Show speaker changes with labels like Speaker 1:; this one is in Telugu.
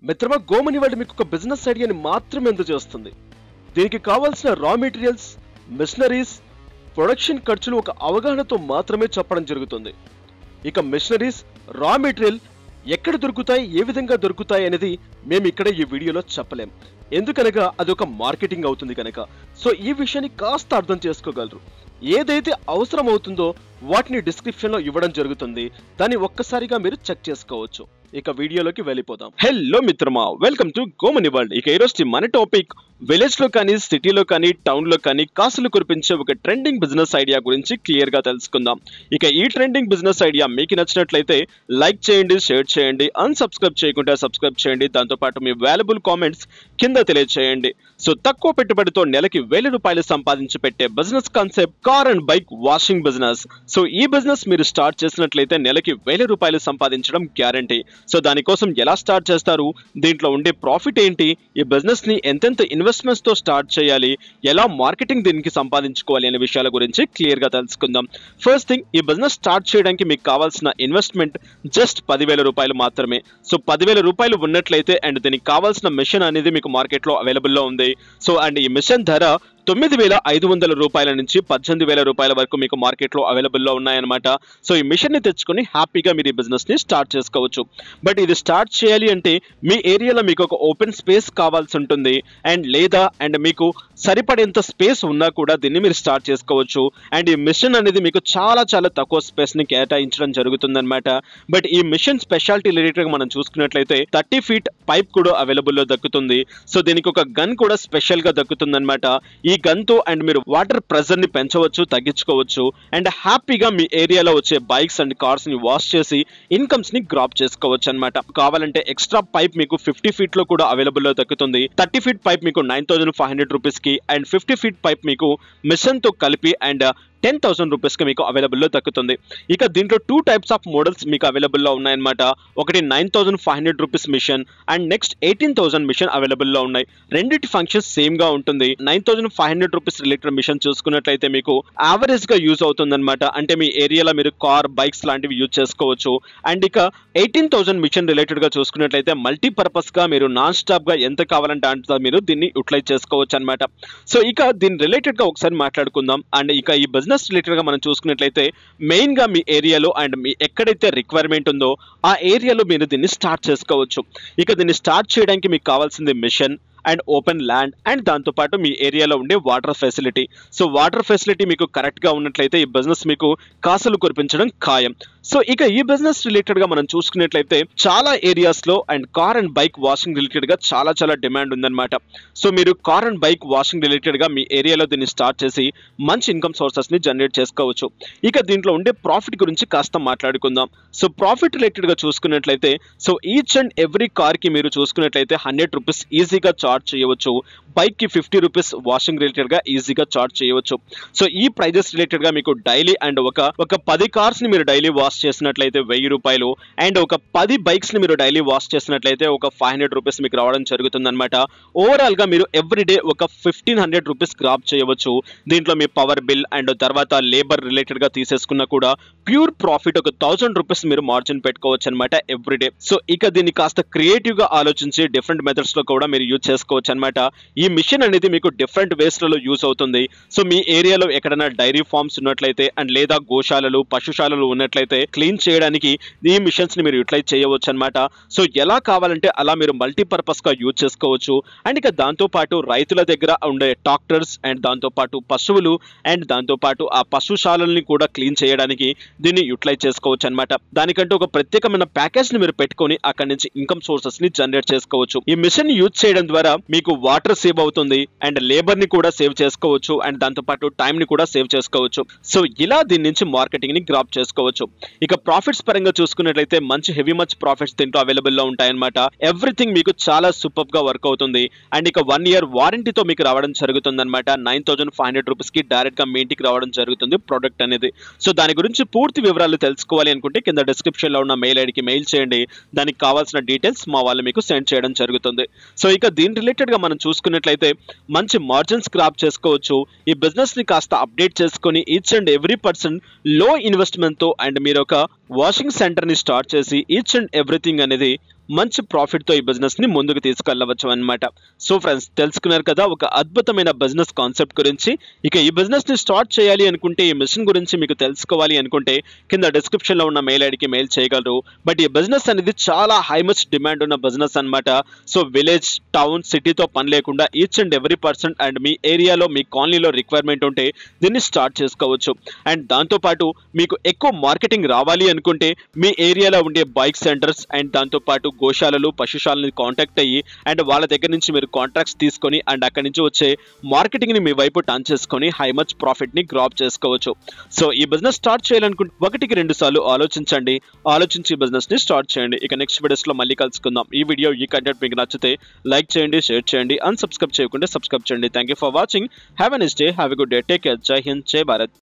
Speaker 1: మిత్రమా గోమని వరల్డ్ మీకు ఒక బిజినెస్ ఐడియాని మాత్రమే అందజేస్తుంది దీనికి కావాల్సిన రా మెటీరియల్స్ మిషనరీస్ ప్రొడక్షన్ ఖర్చులు ఒక అవగాహనతో మాత్రమే చెప్పడం జరుగుతుంది ఇక మిషనరీస్ రా మెటీరియల్ ఎక్కడ దొరుకుతాయి ఏ విధంగా దొరుకుతాయి అనేది మేము ఇక్కడ ఈ వీడియోలో చెప్పలేం ఎందుకనగా అది ఒక మార్కెటింగ్ అవుతుంది కనుక సో ఈ విషయాన్ని కాస్త అర్థం చేసుకోగలరు ఏదైతే అవసరం అవుతుందో వాటిని డిస్క్రిప్షన్ లో ఇవ్వడం జరుగుతుంది దాన్ని ఒక్కసారిగా మీరు చెక్ చేసుకోవచ్చు ఇక వీడియోలోకి వెళ్ళిపోదాం హలో మిత్రమా వెల్కమ్ టు గోమని వరల్డ్ ఇక ఈరోజు మన టాపిక్ విలేజ్ లో కానీ సిటీలో కానీ టౌన్ లో కానీ కాసులు కురిపించే ఒక ట్రెండింగ్ బిజినెస్ ఐడియా గురించి క్లియర్ గా తెలుసుకుందాం ఇక ఈ ట్రెండింగ్ బిజినెస్ ఐడియా మీకు నచ్చినట్లయితే లైక్ చేయండి షేర్ చేయండి అన్సబ్స్క్రైబ్ చేయకుండా సబ్స్క్రైబ్ చేయండి దాంతోపాటు మీ వాల్యుబుల్ కామెంట్స్ కింద తెలియజేయండి సో తక్కువ పెట్టుబడితో నెలకి వేల రూపాయలు సంపాదించి పెట్టే business concept car and bike washing business so ఈ బిజినెస్ మీరు స్టార్ట్ చేసినట్లయితే నెలకి వేల రూపాయలు సంపాదించడం గ్యారంటీ సో దానికోసం ఎలా స్టార్ట్ చేస్తారు దీంట్లో ఉండే ప్రాఫిట్ ఏంటి ఈ బిజినెస్ ని ఎంతెంత ఇన్వెస్ట్మెంట్స్ తో స్టార్ట్ చేయాలి ఎలా మార్కెటింగ్ దీనికి సంపాదించుకోవాలి అనే విషయాల గురించి క్లియర్ గా తెలుసుకుందాం ఫస్ట్ థింగ్ ఈ బిజినెస్ స్టార్ట్ చేయడానికి మీకు కావాల్సిన ఇన్వెస్ట్మెంట్ జస్ట్ పదివేల రూపాయలు మాత్రమే సో పదివేల రూపాయలు ఉన్నట్లయితే అండ్ దీనికి కావాల్సిన మిషన్ అనేది మీకు మార్కెట్ లో అవైలబుల్ లో ఉంది సో అండ్ ఈ మిషన్ ధర తొమ్మిది వేల ఐదు వందల రూపాయల నుంచి పద్దెనిమిది వేల రూపాయల వరకు మీకు మార్కెట్లో అవైలబుల్లో ఉన్నాయన్నమాట సో ఈ మిషన్ని తెచ్చుకొని హ్యాపీగా మీరు ఈ బిజినెస్ని స్టార్ట్ చేసుకోవచ్చు బట్ ఇది స్టార్ట్ చేయాలి అంటే మీ ఏరియాలో మీకు ఒక ఓపెన్ స్పేస్ కావాల్సి ఉంటుంది అండ్ లేదా అండ్ మీకు సరిపడేంత స్పేస్ ఉన్నా కూడా దీన్ని మీరు స్టార్ట్ చేసుకోవచ్చు అండ్ ఈ మిషన్ అనేది మీకు చాలా చాలా తక్కువ స్పేస్ని కేటాయించడం జరుగుతుందన్నమాట బట్ ఈ మిషన్ స్పెషాలిటీ రిలేటెడ్గా మనం చూసుకున్నట్లయితే థర్టీ ఫీట్ పైప్ కూడా అవైలబుల్లో దక్కుతుంది సో దీనికి ఒక గన్ కూడా స్పెషల్గా దక్కుతుందన్నమాట ఈ గన్ తో అండ్ మీరు వాటర్ ప్రెజర్ ని పెంచవచ్చు తగ్గించుకోవచ్చు అండ్ హ్యాపీగా మీ ఏరియాలో వచ్చే బైక్స్ అండ్ కార్స్ ని వాష్ చేసి ఇన్కమ్స్ ని గ్రాప్ చేసుకోవచ్చు అనమాట కావాలంటే ఎక్స్ట్రా పైప్ మీకు ఫిఫ్టీ ఫీట్ లో కూడా అవైలబుల్ లో దక్కుతుంది థర్టీ ఫీట్ పైప్ మీకు nine thousand five hundred rupees కి అండ్ ఫిఫ్టీ ఫీట్ పైప్ మీకు మిషన్ తో కలిపి అండ్ టెన్ థౌసండ్ రూపీస్కి మీకు అవైలబుల్లో దక్కుతుంది ఇక దీంట్లో టూ టైప్స్ ఆఫ్ మోడల్స్ మీకు అవైలబుల్లో ఉన్నాయన్నమాట ఒకటి nine thousand five hundred rupees machine and next eighteen thousand machine అవైలబుల్లో ఉన్నాయి రెండింటి ఫంక్షన్స్ సేమ్గా ఉంటుంది nine thousand five hundred rupees related machine చూసుకున్నట్లయితే మీకు యావరేజ్గా యూజ్ అవుతుందన్నమాట అంటే మీ ఏరియాలో మీరు కార్ బైక్స్ లాంటివి యూజ్ చేసుకోవచ్చు అండ్ ఇక ఎయిటీన్ థౌసండ్ మిషన్ రిలేటెడ్గా చూసుకున్నట్లయితే మల్టీపర్పస్గా మీరు నాన్ స్టాప్గా ఎంత కావాలంటే అంత మీరు దీన్ని యూటిలైజ్ చేసుకోవచ్చు అనమాట సో ఇక దీని రిలేటెడ్గా ఒకసారి మాట్లాడుకుందాం అండ్ ఇక ఈ బిజినెస్ రిలేటెడ్గా మనం చూసుకున్నట్లయితే మెయిన్గా మీ ఏరియాలో అండ్ మీ ఎక్కడైతే రిక్వైర్మెంట్ ఉందో ఆ ఏరియాలో మీరు దీన్ని స్టార్ట్ చేసుకోవచ్చు ఇక దీన్ని స్టార్ట్ చేయడానికి మీకు కావాల్సింది machine and open land and దాంతోపాటు మీ ఏరియాలో ఉండే water facility so water facility మీకు కరెక్ట్గా ఉన్నట్లయితే ఈ బిజినెస్ మీకు కాసులు కురిపించడం ఖాయం సో ఇక ఈ బిజినెస్ రిలేటెడ్ గా మనం చూసుకున్నట్లయితే చాలా ఏరియాస్ లో and car and bike washing related గా చాలా చాలా డిమాండ్ ఉందన్నమాట సో మీరు car and bike washing related గా మీ ఏరియాలో దీన్ని స్టార్ట్ చేసి మంచి ఇన్కమ్ సోర్సెస్ ని జనరేట్ చేసుకోవచ్చు ఇక దీంట్లో ఉండే ప్రాఫిట్ గురించి కాస్త మాట్లాడుకుందాం సో ప్రాఫిట్ రిలేటెడ్ గా చూసుకున్నట్లయితే so each and every car కి మీరు చూసుకున్నట్లయితే హండ్రెడ్ రూపీస్ ఈజీగా చార్జ్ చేయవచ్చు బైక్ కి ఫిఫ్టీ రూపీస్ వాషింగ్ రిలేటెడ్ గా ఈజీగా చార్జ్ చేయవచ్చు సో ఈ ప్రైజెస్ రిలేటెడ్ గా మీకు డైలీ అండ్ ఒక ఒక పది కార్స్ ని మీరు డైలీ వాష్ చేసినట్లయితే వెయ్యి రూపాయలు అండ్ ఒక పది బైక్స్ ని మీరు డైలీ వాష్ చేసినట్లయితే ఒక ఫైవ్ హండ్రెడ్ రూపీస్ మీకు రావడం జరుగుతుంది అనమాట ఓవరాల్ గా మీరు ఎవ్రీ డే ఒక ఫిఫ్టీన్ హండ్రెడ్ రూపీస్ గ్రాప్ చేయవచ్చు దీంట్లో మీ పవర్ బిల్ అండ్ తర్వాత లేబర్ రిలేటెడ్ గా తీసేసుకున్నా కూడా ప్యూర్ ప్రాఫిట్ ఒక థౌసండ్ రూపీస్ మీరు మార్జిన్ పెట్టుకోవచ్చు అనమాట ఎవ్రీ డే సో ఇక దీన్ని కాస్త క్రియేటివ్ గా ఆలోచించి డిఫరెంట్ మెథడ్స్ లో కూడా మీరు యూజ్ చేసుకోవచ్చు అనమాట ఈ మిషన్ అనేది మీకు డిఫరెంట్ వేస్ లలో యూజ్ అవుతుంది సో మీ ఏరియాలో ఎక్కడైనా డైరీ ఫార్మ్స్ ఉన్నట్లయితే అండ్ లేదా గోశాలలు పశుశాలలు ఉన్నట్లయితే క్లీన్ చేయడానికి ఈ మిషన్స్ ని మీరు యూటిలైజ్ చేయవచ్చు అనమాట సో ఎలా కావాలంటే అలా మీరు మల్టీపర్పస్ గా యూజ్ చేసుకోవచ్చు అండ్ ఇక దాంతో పాటు రైతుల దగ్గర ఉండే ట్రాక్టర్స్ అండ్ దాంతో పాటు పశువులు అండ్ దాంతో పాటు ఆ పశుశాలల్ని కూడా క్లీన్ చేయడానికి దీన్ని యూటిలైజ్ చేసుకోవచ్చు అనమాట దానికంటే ఒక ప్రత్యేకమైన ప్యాకేజ్ ని మీరు పెట్టుకొని అక్కడి నుంచి ఇన్కమ్ సోర్సెస్ ని జనరేట్ చేసుకోవచ్చు ఈ మిషన్ యూజ్ చేయడం ద్వారా మీకు వాటర్ సేవ్ అవుతుంది అండ్ లేబర్ ని కూడా సేవ్ చేసుకోవచ్చు అండ్ దాంతో పాటు టైం ని కూడా సేవ్ చేసుకోవచ్చు సో ఇలా దీని నుంచి మార్కెటింగ్ ని గ్రాప్ చేసుకోవచ్చు ఇక ప్రాఫిట్స్ పరంగా చూసుకున్నట్లయితే మంచి హెవీ మచ్ ప్రాఫిట్స్ దీంట్లో అవైలబుల్ లో ఉంటాయన్నమాట ఎవ్రీథింగ్ మీకు చాలా సూపర్ గా వర్క్ అవుతుంది అండ్ ఇక వన్ ఇయర్ వారంటీతో మీకు రావడం జరుగుతుంది అనమాట nine thousand five hundred rupees కి డైరెక్ట్ గా మీ ఇంటికి రావడం జరుగుతుంది ప్రోడక్ట్ అనేది సో దాని గురించి పూర్తి వివరాలు తెలుసుకోవాలి అనుకుంటే కింద డిస్క్రిప్షన్ లో ఉన్న మెయిల్ ఐడికి మెయిల్ చేయండి దానికి కావాల్సిన డీటెయిల్స్ మా వాళ్ళు మీకు సెండ్ చేయడం జరుగుతుంది సో ఇక దీని రిలేటెడ్ గా మనం చూసుకున్నట్లయితే మంచి మార్జిన్స్ క్రాప్ చేసుకోవచ్చు ఈ బిజినెస్ ని కాస్త అప్డేట్ చేసుకొని ఈచ్ అండ్ ఎవ్రీ పర్సన్ లో ఇన్వెస్ట్మెంట్ తో అండ్ మీరు ఒక వాషింగ్ సెంటర్ ని స్టార్ట్ చేసి ఈచ్ అండ్ ఎవ్రీథింగ్ అనేది మంచి ప్రాఫిట్ తో ఈ బిజినెస్ ని ముందుకు తీసుకెళ్లవచ్చు అన్నమాట సో ఫ్రెండ్స్ తెలుసుకున్నారు కదా ఒక అద్భుతమైన బిజినెస్ కాన్సెప్ట్ గురించి ఇక ఈ బిజినెస్ ని స్టార్ట్ చేయాలి అనుకుంటే ఈ మిషన్ గురించి మీకు తెలుసుకోవాలి అనుకుంటే కింద డిస్క్రిప్షన్ లో ఉన్న మెయిల్ ఐడికి మెయిల్ చేయగలరు బట్ ఈ బిజినెస్ అనేది చాలా హై మచ్ డిమాండ్ ఉన్న బిజినెస్ అన్నమాట సో విలేజ్ టౌన్ సిటీతో పని లేకుండా each and every person and మీ ఏరియాలో మీ కాలనీలో రిక్వైర్మెంట్ ఉంటే దీన్ని స్టార్ట్ చేసుకోవచ్చు అండ్ దాంతోపాటు మీకు ఎక్కువ మార్కెటింగ్ రావాలి అనుకుంటే మీ ఏరియాలో ఉండే బైక్ సెంటర్స్ అండ్ దాంతోపాటు గోశాలలు పశుశాలని కాంటాక్ట్ అయ్యి అండ్ వాళ్ళ దగ్గర నుంచి మీరు కాంట్రాక్ట్స్ తీసుకొని అండ్ అక్కడి నుంచి వచ్చే మార్కెటింగ్ ని మీ వైపు టర్న్ చేసుకొని హై మచ్ ప్రాఫిట్ ని గ్రాప్ చేసుకోవచ్చు సో ఈ బిజినెస్ స్టార్ట్ చేయాలనుకుంటే ఒకటికి రెండు సార్లు ఆలోచించండి ఆలోచించి బిజినెస్ ని స్టార్ట్ చేయండి ఇక నెక్స్ట్ వీడియోస్ లో మళ్ళీ కలుసుకుందాం ఈ వీడియో ఈ కంటెంట్ మీకు నచ్చితే లైక్ చేయండి షేర్ చేయండి అన్ సబ్స్క్రైబ్ చేయకుండా సబ్స్క్రైబ్ చేయండి thank you for watching have a nice day have a good day take care Jai Hind జై భారత్